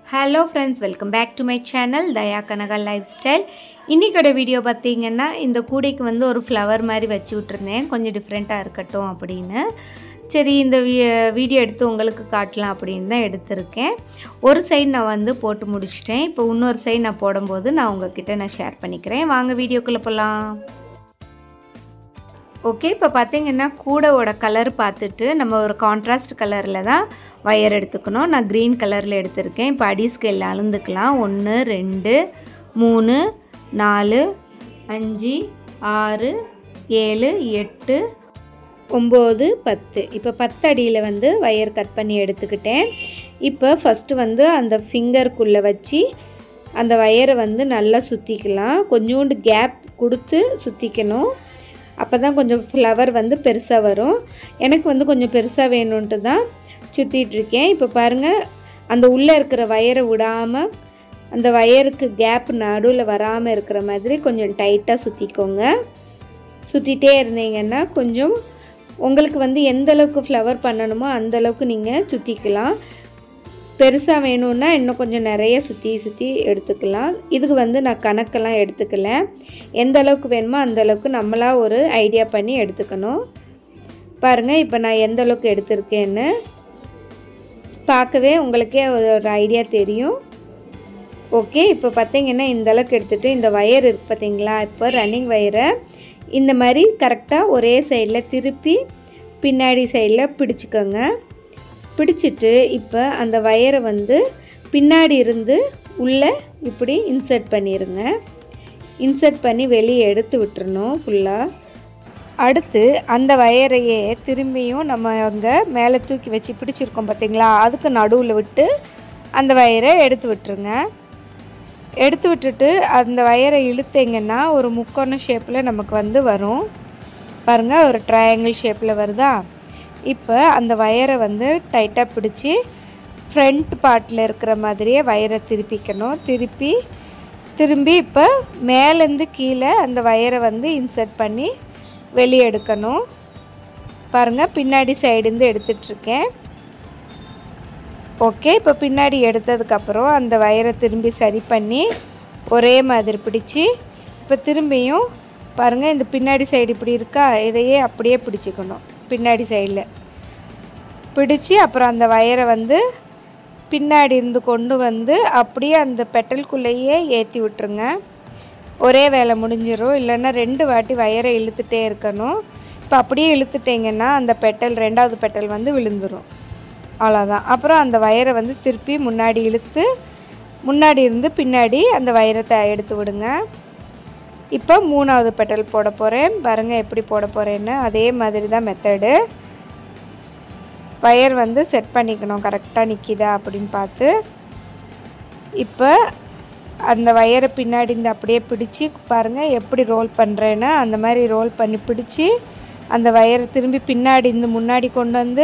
hello friends welcome back to my channel Daya Kanaka lifestyle இன்றைக்கோட video பார்த்தீங்கன்னா இந்த கூடைக்கு வந்து ஒரு ஃப்ளவர் மாதிரி வச்சு விட்ருந்தேன் கொஞ்சம் டிஃப்ரெண்ட்டாக இருக்கட்டும் அப்படின்னு சரி இந்த வீ- வீடியோ எடுத்து உங்களுக்கு காட்டலாம் அப்படின்னு தான் எடுத்திருக்கேன் ஒரு சைடு நான் வந்து போட்டு முடிச்சிட்டேன் இப்போ இன்னொரு சைடு நான் போடும்போது நான் உங்ககிட்ட நான் ஷேர் பண்ணிக்கிறேன் வாங்க வீடியோக்குள்ளே போகலாம் ஓகே இப்போ பார்த்தீங்கன்னா கூடவோட கலர் பார்த்துட்டு நம்ம ஒரு கான்ட்ராஸ்ட் கலரில் தான் வயர் எடுத்துக்கணும் நான் க்ரீன் கலரில் எடுத்திருக்கேன் இப்போ அடி ஸ்கேல் அளந்துக்கலாம் ஒன்று ரெண்டு மூணு நாலு அஞ்சு ஆறு ஏழு எட்டு ஒம்பது பத்து இப்போ பத்து அடியில் வந்து வயர் கட் பண்ணி எடுத்துக்கிட்டேன் இப்போ ஃபஸ்ட்டு வந்து அந்த ஃபிங்கருக்குள்ளே வச்சு அந்த வயரை வந்து நல்லா சுற்றிக்கலாம் கொஞ்சோண்டு கேப் கொடுத்து சுற்றிக்கணும் அப்போ தான் கொஞ்சம் ஃப்ளவர் வந்து பெருசாக வரும் எனக்கு வந்து கொஞ்சம் பெருசாக வேணும்ன்ட்டு தான் சுற்றிட்டுருக்கேன் இப்போ பாருங்கள் அந்த உள்ளே இருக்கிற வயரை விடாமல் அந்த வயருக்கு கேப் நடுவில் வராமல் இருக்கிற மாதிரி கொஞ்சம் டைட்டாக சுற்றிக்கோங்க சுற்றிட்டே இருந்தீங்கன்னா கொஞ்சம் உங்களுக்கு வந்து எந்த அளவுக்கு ஃப்ளவர் பண்ணணுமோ அந்த அளவுக்கு நீங்கள் சுற்றிக்கலாம் பெருசாக வேணும்னா இன்னும் கொஞ்சம் நிறைய சுற்றி சுற்றி எடுத்துக்கலாம் இதுக்கு வந்து நான் கணக்கெல்லாம் எடுத்துக்கல எந்த அளவுக்கு வேணுமோ அந்த அளவுக்கு நம்மளா ஒரு ஐடியா பண்ணி எடுத்துக்கணும் பாருங்கள் இப்போ நான் எந்த அளவுக்கு எடுத்திருக்கேன்னு பார்க்கவே உங்களுக்கே ஒரு ஐடியா தெரியும் ஓகே இப்போ பார்த்தீங்கன்னா இந்த அளவுக்கு எடுத்துகிட்டு இந்த வயர் இருக்கு பார்த்தீங்களா இப்போ ரன்னிங் வயரை இந்த மாதிரி கரெக்டாக ஒரே சைடில் திருப்பி பின்னாடி சைடில் பிடிச்சிக்கோங்க பிடிச்சிட்டு இப்போ அந்த வயரை வந்து பின்னாடி இருந்து உள்ளே இப்படி இன்சர்ட் பண்ணிடுங்க இன்சர்ட் பண்ணி வெளியே எடுத்து விட்டுறணும் ஃபுல்லாக அடுத்து அந்த வயரையே திரும்பியும் நம்ம அங்கே மேலே தூக்கி வச்சு பிடிச்சிருக்கோம் பார்த்தீங்களா அதுக்கு நடுவில் விட்டு அந்த வயரை எடுத்து விட்டுருங்க எடுத்து விட்டுட்டு அந்த வயரை இழுத்தீங்கன்னா ஒரு முக்கோண ஷேப்பில் நமக்கு வந்து வரும் பாருங்கள் ஒரு ட்ரையாங்கிள் ஷேப்பில் வருதா இப்போ அந்த வயரை வந்து டைட்டாக பிடிச்சி ஃப்ரண்ட் பார்ட்டில் இருக்கிற மாதிரியே வயரை திருப்பிக்கணும் திருப்பி திரும்பி இப்போ மேலேருந்து கீழே அந்த வயரை வந்து இன்சர்ட் பண்ணி வெளியே எடுக்கணும் பாருங்கள் பின்னாடி சைடுந்து எடுத்துட்ருக்கேன் ஓகே இப்போ பின்னாடி எடுத்ததுக்கப்புறம் அந்த வயரை திரும்பி சரி பண்ணி ஒரே மாதிரி பிடிச்சி இப்போ திரும்பியும் பாருங்கள் இந்த பின்னாடி சைடு இப்படி இருக்கா இதையே அப்படியே பிடிச்சிக்கணும் பின்னாடி சைடில் பிடிச்சி அப்புறம் அந்த வயரை வந்து பின்னாடி இருந்து கொண்டு வந்து அப்படியே அந்த பெட்டலுக்குள்ளேயே ஏற்றி விட்டுருங்க ஒரே வேலை முடிஞ்சிடும் இல்லைன்னா ரெண்டு வாட்டி வயரை இழுத்துட்டே இருக்கணும் இப்போ அப்படியே இழுத்துட்டிங்கன்னா அந்த பெட்டல் ரெண்டாவது பெட்டல் வந்து விழுந்துடும் அவ்வளோதான் அப்புறம் அந்த வயரை வந்து திருப்பி முன்னாடி இழுத்து முன்னாடி இருந்து பின்னாடி அந்த வயரத்தை எடுத்து விடுங்க இப்போ மூணாவது பெட்டல் போட போகிறேன் பாருங்கள் எப்படி போட போகிறேன்னு அதே மாதிரி தான் மெத்தடு வயர் வந்து செட் பண்ணிக்கணும் கரெக்டாக நிற்கிதா அப்படின்னு பார்த்து இப்போ அந்த வயரை பின்னாடி இந்த அப்படியே பிடிச்சி பாருங்கள் எப்படி ரோல் பண்ணுறேன்னு அந்த மாதிரி ரோல் பண்ணி பிடிச்சி அந்த வயரை திரும்பி பின்னாடி இருந்து முன்னாடி கொண்டு வந்து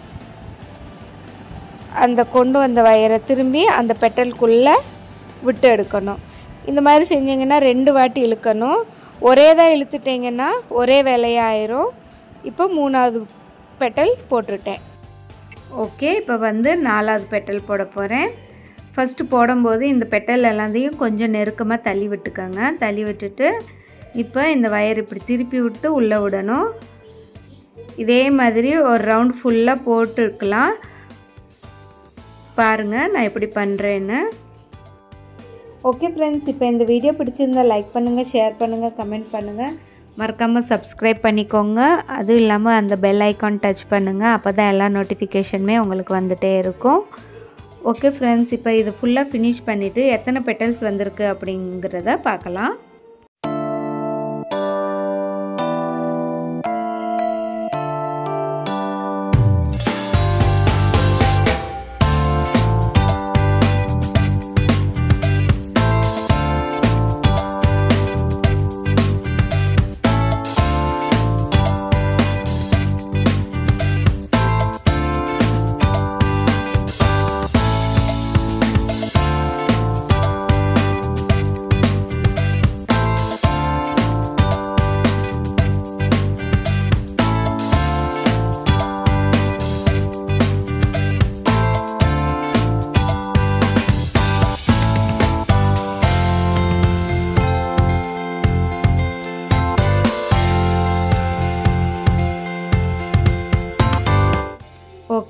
அந்த கொண்டு வந்த வயரை திரும்பி அந்த பெட்டலுக்குள்ளே விட்டு எடுக்கணும் இந்த மாதிரி செஞ்சீங்கன்னா ரெண்டு வாட்டி இழுக்கணும் ஒரே தான் இழுத்துட்டிங்கன்னா ஒரே வேலையாயிரும் இப்போ மூணாவது பெட்டல் போட்டுட்டேன் ஓகே இப்போ வந்து நாலாவது பெட்டல் போட போகிறேன் ஃபஸ்ட்டு போடும்போது இந்த பெட்டல் எல்லாத்தையும் கொஞ்சம் நெருக்கமாக தள்ளி விட்டுக்கோங்க தள்ளி விட்டுட்டு இப்போ இந்த வயர் இப்படி திருப்பி விட்டு உள்ளே விடணும் இதே மாதிரி ஒரு ரவுண்ட் ஃபுல்லாக போட்டுருக்கலாம் பாருங்கள் நான் எப்படி பண்ணுறேன்னு ஓகே ஃப்ரெண்ட்ஸ் இப்போ இந்த வீடியோ பிடிச்சிருந்தா லைக் பண்ணுங்கள் ஷேர் பண்ணுங்கள் கமெண்ட் பண்ணுங்கள் மறக்காமல் சப்ஸ்கிரைப் பண்ணிக்கோங்க அதுவும் இல்லாமல் அந்த பெல் ஐக்கான் டச் பண்ணுங்கள் அப்போ தான் எல்லா நோட்டிஃபிகேஷனுமே உங்களுக்கு வந்துகிட்டே இருக்கும் ஓகே ஃப்ரெண்ட்ஸ் இப்போ இது ஃபுல்லாக ஃபினிஷ் பண்ணிவிட்டு எத்தனை பெட்டல்ஸ் வந்திருக்கு அப்படிங்கிறத பார்க்கலாம்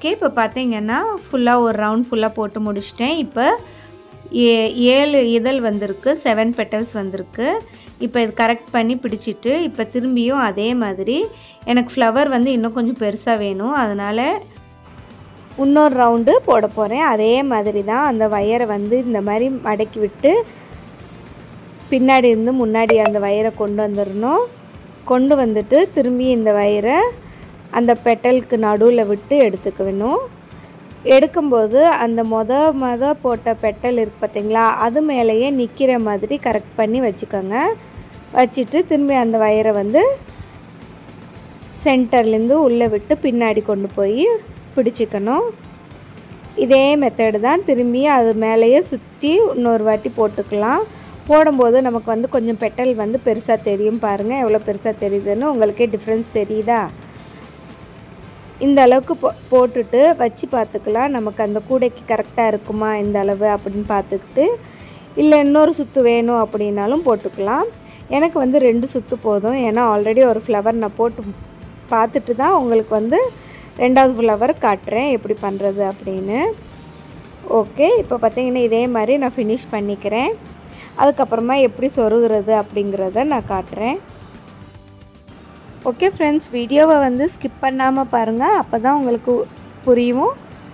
ஓகே இப்போ பார்த்தீங்கன்னா ஃபுல்லாக ஒரு ரவுண்ட் ஃபுல்லாக போட்டு முடிச்சிட்டேன் இப்போ ஏ ஏழு இதழ் வந்திருக்கு செவன் பெட்டல்ஸ் வந்திருக்கு இப்போ இது கரெக்ட் பண்ணி பிடிச்சிட்டு இப்போ திரும்பியும் அதே மாதிரி எனக்கு ஃப்ளவர் வந்து இன்னும் கொஞ்சம் பெருசாக வேணும் அதனால் இன்னொரு ரவுண்டு போட போகிறேன் அதே மாதிரி தான் அந்த வயரை வந்து இந்த மாதிரி மடக்கி விட்டு பின்னாடி இருந்து முன்னாடி அந்த வயரை கொண்டு வந்துடணும் கொண்டு வந்துட்டு திரும்பி இந்த வயரை அந்த பெட்டலுக்கு நடுவில் விட்டு எடுத்துக்க வேணும் எடுக்கும்போது அந்த மொத மொத போட்ட பெட்டல் இருக்கு பார்த்தீங்களா அது மேலேயே நிற்கிற மாதிரி கரெக்ட் பண்ணி வச்சுக்கோங்க வச்சுட்டு திரும்பி அந்த வயரை வந்து சென்டர்லேருந்து உள்ளே விட்டு பின்னாடி கொண்டு போய் பிடிச்சிக்கணும் இதே மெத்தடு தான் திரும்பி அது மேலேயே சுற்றி இன்னொரு வாட்டி போட்டுக்கலாம் போடும்போது நமக்கு வந்து கொஞ்சம் பெட்டல் வந்து பெருசாக தெரியும் பாருங்கள் எவ்வளோ பெருசாக தெரியுதுன்னு உங்களுக்கே டிஃப்ரென்ஸ் தெரியுதா இந்த அளவுக்கு போ போட்டுட்டு வச்சு பார்த்துக்கலாம் நமக்கு அந்த கூடைக்கு கரெக்டாக இருக்குமா இந்த அளவு அப்படின்னு பார்த்துக்கிட்டு இல்லை இன்னொரு சுற்று வேணும் அப்படின்னாலும் போட்டுக்கலாம் எனக்கு வந்து ரெண்டு சுற்று போதும் ஏன்னா ஆல்ரெடி ஒரு ஃப்ளவர் நான் போட்டு பார்த்துட்டு தான் உங்களுக்கு வந்து ரெண்டாவது ஃப்ளவர் காட்டுறேன் எப்படி பண்ணுறது அப்படின்னு ஓகே இப்போ பார்த்தீங்கன்னா இதே மாதிரி நான் ஃபினிஷ் பண்ணிக்கிறேன் அதுக்கப்புறமா எப்படி சொருகிறது அப்படிங்கிறத நான் காட்டுறேன் ஓகே ஃப்ரெண்ட்ஸ் வீடியோவை வந்து ஸ்கிப் பண்ணாமல் பாருங்கள் அப்போ தான் உங்களுக்கு புரியும்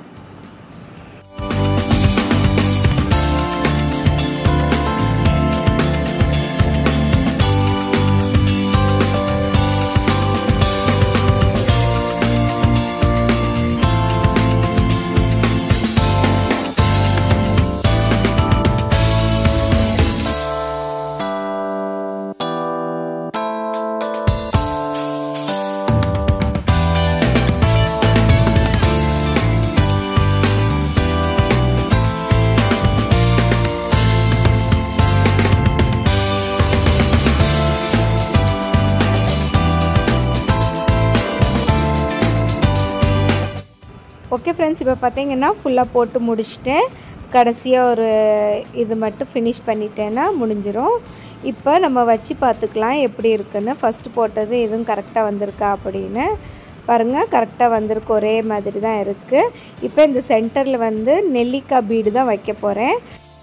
ஓகே ஃப்ரெண்ட்ஸ் இப்போ பார்த்தீங்கன்னா ஃபுல்லாக போட்டு முடிச்சிட்டேன் கடைசியாக ஒரு இது மட்டும் ஃபினிஷ் பண்ணிட்டேன்னா முடிஞ்சிடும் இப்போ நம்ம வச்சு பார்த்துக்கலாம் எப்படி இருக்குன்னு ஃபஸ்ட்டு போட்டது எதுவும் கரெக்டாக வந்திருக்கா அப்படின்னு பாருங்கள் கரெக்டாக வந்திருக்கு ஒரே மாதிரி தான் இருக்குது இப்போ இந்த சென்டரில் வந்து நெல்லிக்காய் பீடு தான் வைக்க போகிறேன்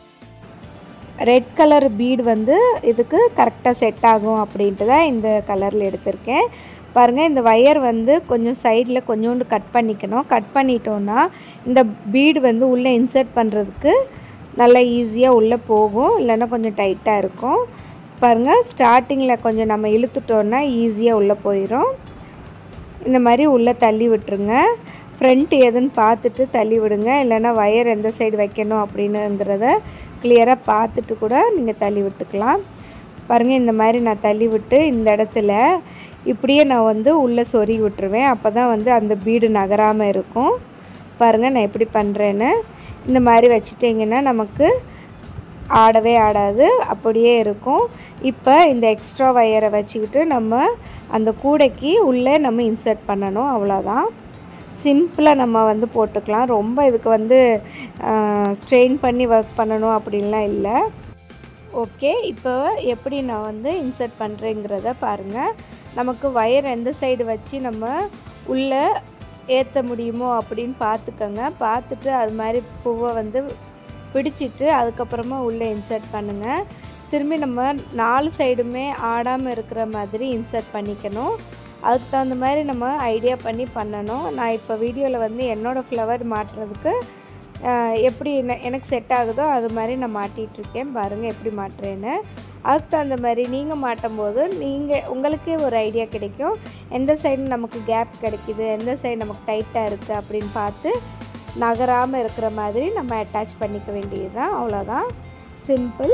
ரெட் கலர் பீடு வந்து இதுக்கு கரெக்டாக செட் ஆகும் அப்படின்ட்டு தான் இந்த கலரில் எடுத்திருக்கேன் பாருங்கள் இந்த ஒயர் வந்து கொஞ்சம் சைடில் கொஞ்சோண்டு கட் பண்ணிக்கணும் கட் பண்ணிட்டோன்னா இந்த பீடு வந்து உள்ளே இன்சர்ட் பண்ணுறதுக்கு நல்லா ஈஸியாக உள்ளே போகும் இல்லைன்னா கொஞ்சம் டைட்டாக இருக்கும் பாருங்கள் ஸ்டார்டிங்கில் கொஞ்சம் நம்ம இழுத்துட்டோன்னா ஈஸியாக உள்ளே போயிடும் இந்த மாதிரி உள்ளே தள்ளி விட்டுருங்க ஃப்ரண்ட் எதுன்னு பார்த்துட்டு தள்ளி விடுங்க இல்லைன்னா ஒயர் எந்த சைடு வைக்கணும் அப்படின்னுங்கிறத கிளியராக பார்த்துட்டு கூட நீங்கள் தள்ளி விட்டுக்கலாம் பாருங்கள் இந்த மாதிரி நான் தள்ளி விட்டு இந்த இடத்துல இப்படியே நான் வந்து உள்ளே சொறி விட்டுருவேன் அப்போ தான் வந்து அந்த பீடு நகராமல் இருக்கும் பாருங்கள் நான் எப்படி பண்ணுறேன்னு இந்த மாதிரி வச்சுட்டிங்கன்னா நமக்கு ஆடவே ஆடாது அப்படியே இருக்கும் இப்போ இந்த எக்ஸ்ட்ரா ஒயரை வச்சுக்கிட்டு நம்ம அந்த கூடைக்கு உள்ளே நம்ம இன்சர்ட் பண்ணணும் அவ்வளோதான் சிம்பிளாக நம்ம வந்து போட்டுக்கலாம் ரொம்ப இதுக்கு வந்து ஸ்ட்ரெயின் பண்ணி ஒர்க் பண்ணணும் அப்படின்லாம் இல்லை ஓகே இப்போ எப்படி நான் வந்து இன்சர்ட் பண்ணுறேங்கிறத பாருங்கள் நமக்கு வயர் எந்த சைடு வச்சு நம்ம உள்ளே ஏற்ற முடியுமோ அப்படின்னு பார்த்துக்கோங்க பார்த்துட்டு அது மாதிரி பூவை வந்து பிடிச்சிட்டு அதுக்கப்புறமா உள்ளே இன்சர்ட் பண்ணுங்கள் திரும்பி நம்ம நாலு சைடுமே ஆடாமல் இருக்கிற மாதிரி இன்சர்ட் பண்ணிக்கணும் அதுக்கு தகுந்த மாதிரி நம்ம ஐடியா பண்ணி பண்ணணும் நான் இப்போ வீடியோவில் வந்து என்னோடய ஃப்ளவர் மாட்டுறதுக்கு எப்படி எனக்கு செட் ஆகுதோ அது மாதிரி நான் மாட்டிகிட்ருக்கேன் பாருங்கள் எப்படி மாட்டுறேன்னு அதுக்கு தகுந்த மாதிரி நீங்கள் மாட்டும் போது நீங்கள் உங்களுக்கே ஒரு ஐடியா கிடைக்கும் எந்த சைடு நமக்கு கேப் கிடைக்கிது எந்த சைடு நமக்கு டைட்டாக இருக்குது அப்படின்னு பார்த்து நகராமல் இருக்கிற மாதிரி நம்ம அட்டாச் பண்ணிக்க வேண்டியது தான் அவ்வளோதான் சிம்பிள்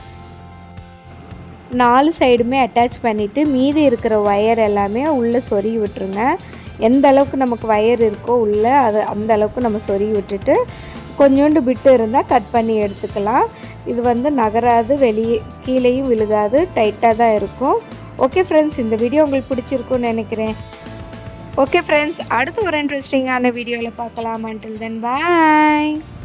நாலு சைடுமே அட்டாச் பண்ணிவிட்டு மீதி இருக்கிற ஒயர் எல்லாமே உள்ளே சொருகி விட்டுருங்க எந்த அளவுக்கு நமக்கு ஒயர் இருக்கோ உள்ளே அது அந்த அளவுக்கு நம்ம சொருகி விட்டுட்டு கொஞ்சோண்டு பிட்டு இருந்தால் கட் பண்ணி எடுத்துக்கலாம் இது வந்து நகராது வெளியே கீழேயும் விழுகாது டைட்டாக தான் இருக்கும் ஓகே ஃப்ரெண்ட்ஸ் இந்த வீடியோ உங்களுக்கு பிடிச்சிருக்குன்னு நினைக்கிறேன் ஓகே ஃப்ரெண்ட்ஸ் அடுத்து ஒரு இன்ட்ரெஸ்டிங்கான வீடியோவில் பார்க்கலாம் அண்டில் தென் பாய்